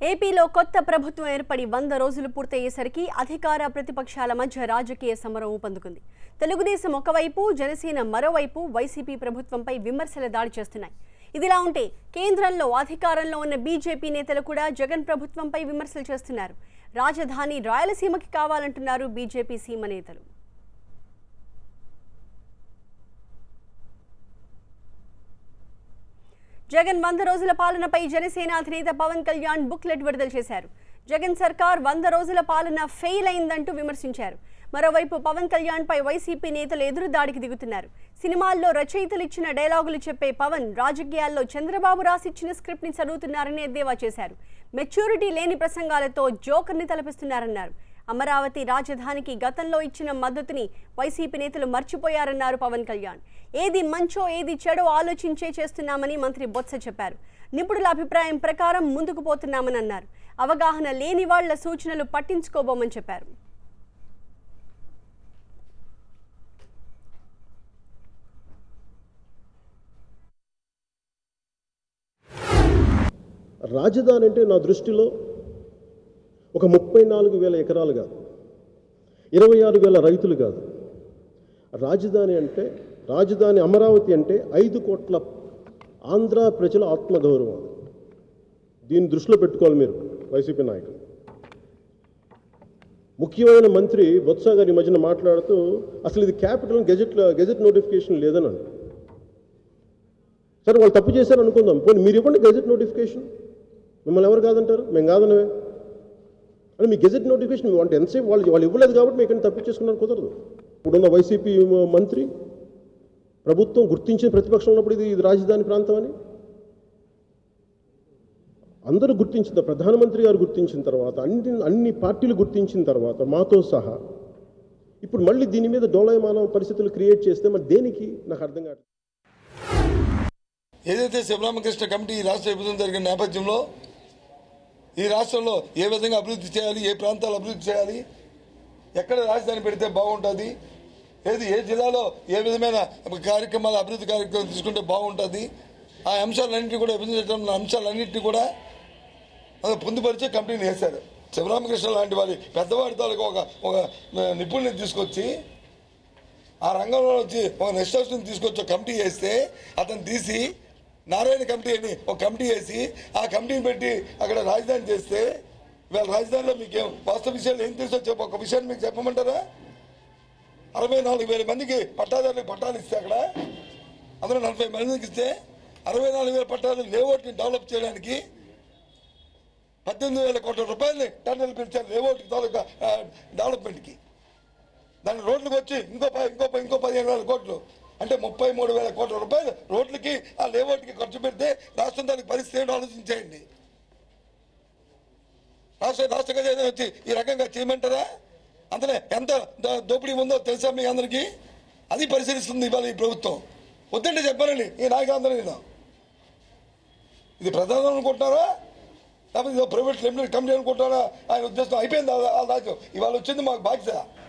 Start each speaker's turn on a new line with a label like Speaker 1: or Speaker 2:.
Speaker 1: ఏపీలో కొత్త ప్రభుత్వం ఏర్పడి వంద రోజులు పూర్తయ్యేసరికి అధికార ప్రతిపక్షాల మధ్య రాజకీయ సమరం ఊపందుకుంది తెలుగుదేశం ఒకవైపు జనసేన మరోవైపు వైసీపీ ప్రభుత్వంపై విమర్శల దాడి చేస్తున్నాయి ఇదిలా ఉంటే కేంద్రంలో అధికారంలో ఉన్న బీజేపీ నేతలు కూడా జగన్ ప్రభుత్వంపై విమర్శలు చేస్తున్నారు రాజధాని రాయలసీమకి కావాలంటున్నారు బీజేపీ సీమ నేతలు జగన్ వంద రోజుల పాలనపై జనసేన అధినేత పవన్ కళ్యాణ్ బుక్లెట్ విడుదల చేశారు జగన్ సర్కార్ వంద రోజుల పాలన ఫెయిల్ అయిందంటూ విమర్శించారు మరోవైపు పవన్ కళ్యాణ్ పై వైసీపీ నేతలు ఎదురు దాడికి దిగుతున్నారు సినిమాల్లో రచయితలు ఇచ్చిన డైలాగులు చెప్పే పవన్ రాజకీయాల్లో చంద్రబాబు రాసిచ్చిన స్క్రిప్ట్ ని చదువుతున్నారని ఎద్దేవా చేశారు మెచ్యూరిటీ లేని ప్రసంగాలతో జోకర్ని తలపిస్తున్నారన్నారు అమరావతి రాజధానికి గతంలో ఇచ్చిన మద్దతుని వైసీపీ నేతలు మర్చిపోయారన్నారు పవన్ కళ్యాణ్ ఏది మంచో ఏది చెడో ఆలోచించే చేస్తున్నామని మంత్రి బొత్స చెప్పారు నిపుణుల అభిప్రాయం ప్రకారం ముందుకు పోతున్నామని అన్నారు అవగాహన లేని వాళ్ల సూచనలు పట్టించుకోబోమని చెప్పారు
Speaker 2: రాజధాని అంటే నా దృష్టిలో ఒక ముప్పై నాలుగు వేల ఎకరాలు కాదు ఇరవై ఆరు వేల రైతులు కాదు రాజధాని అంటే రాజధాని అమరావతి అంటే ఐదు కోట్ల ఆంధ్ర ప్రజల ఆత్మగౌరవం దీన్ని దృష్టిలో పెట్టుకోవాలి మీరు వైసీపీ నాయకులు ముఖ్యమైన మంత్రి బొత్స గారి ఈ మధ్యన మాట్లాడుతూ అసలు ఇది క్యాపిటల్ గెజెట్ గెజెట్ నోటిఫికేషన్ లేదని అన్నారు సరే వాళ్ళు తప్పు చేశారు అనుకుందాం పోనీ మీరు ఇవ్వండి గెజెట్ నోటిఫికేషన్ మిమ్మల్ని ఎవరు కాదంటారు మేము కాదనవే అని మీ గెజెట్ నోటిఫికేషన్ అంటే ఎంతసేపు వాళ్ళు వాళ్ళు ఇవ్వలేదు కాబట్టి మీకు ఇక్కడ తప్పించేసుకున్నారు కుదరదు ఇప్పుడున్న వైసీపీ మంత్రి ప్రభుత్వం గుర్తించిన ప్రతిపక్షం ఉన్నప్పుడు ఇది ఇది రాజధాని ప్రాంతం అని అందరూ గుర్తించిన ప్రధానమంత్రి గారు గుర్తించిన తర్వాత అన్ని అన్ని పార్టీలు గుర్తించిన తర్వాత మాతో సహా ఇప్పుడు మళ్ళీ దీని మీద డోలయమాన పరిస్థితులు క్రియేట్ చేస్తే మరి దేనికి నాకు అర్థం కాదు
Speaker 3: ఏదైతే శివరామకృష్ణ కమిటీ ఈ రాష్ట్ర విభజన జరిగిన నేపథ్యంలో ఈ రాష్ట్రంలో ఏ విధంగా అభివృద్ధి చేయాలి ఏ ప్రాంతాలు అభివృద్ధి చేయాలి ఎక్కడ రాజధాని పెడితే బాగుంటుంది ఏది ఏ జిల్లాలో ఏ విధమైన కార్యక్రమాలు అభివృద్ధి కార్యక్రమం తీసుకుంటే బాగుంటుంది ఆ అంశాలన్నింటినీ కూడా విభజన చట్టంలో అంశాలన్నింటినీ కూడా అది పొందుపరిచే కంపెనీని వేశారు శివరామకృష్ణ లాంటి వారి పెద్దవాడి తాలూకు ఒక ఒక నిపుణుని తీసుకొచ్చి ఆ రంగంలో వచ్చి ఒక నిష్ఠాసుని తీసుకొచ్చి ఒక కమిటీ వేస్తే అతను తీసి నారాయణ కమిటీ అని ఒక కమిటీ వేసి ఆ కమిటీని పెట్టి అక్కడ రాజధాని చేస్తే ఇవాళ రాజధానిలో మీకేం వాస్తవ విషయాలు ఏం తెలుసో చెప్ప ఒక విషయాన్ని మీకు చెప్పమంటారా అరవై నాలుగు వేల మందికి పట్టాదారులకు పట్టాలు ఇస్తే అక్కడ అందులో నలభై మందికి ఇస్తే అరవై నాలుగు వేల పట్టాలు లేఅవుట్ని డెవలప్ చేయడానికి పద్దెనిమిది వేల కోట్ల రూపాయలని టన్నులు పిలిచారు లేఅవుట్ తాలూకా ఆ, డెవలప్మెంట్కి దాని రోడ్లకు వచ్చి ఇంకో ప- ఇంకో ప- ఇంకో పదిహేను వేల కోట్లు అంటే ముప్పై మూడు వేల కోట్ల రూపాయలు రోడ్లకి ఆ లేఅవుట్కి ఖర్చు పెడితే రాష్ట్రం దానికి పరిస్థితి ఏంటో ఆలోచించేయండి రాష్ట్ర రాష్ట్ర ఖజానా వచ్చి ఈ రకంగా చేయమంటారా అందులో ఎంత దో- దోపిడీ ఉందో తెలుసా మీ అందరికీ అది పరిశీలిస్తుంది ఇవాళ ఈ ప్రభుత్వం వద్దంటే చెప్పారండి ఈ నాయకులందరూ నేను ఇది ప్రధానం అనుకుంటున్నారా లేకపోతే ఇదో ప్రైవేట్ లిమిటెడ్ కంపెనీ అనుకుంటారా ఆయన ఉద్దేశం అయిపోయింది ఆ- ఆ రాజ్యం ఇవాళ వచ్చింది మాకు బాధ్యత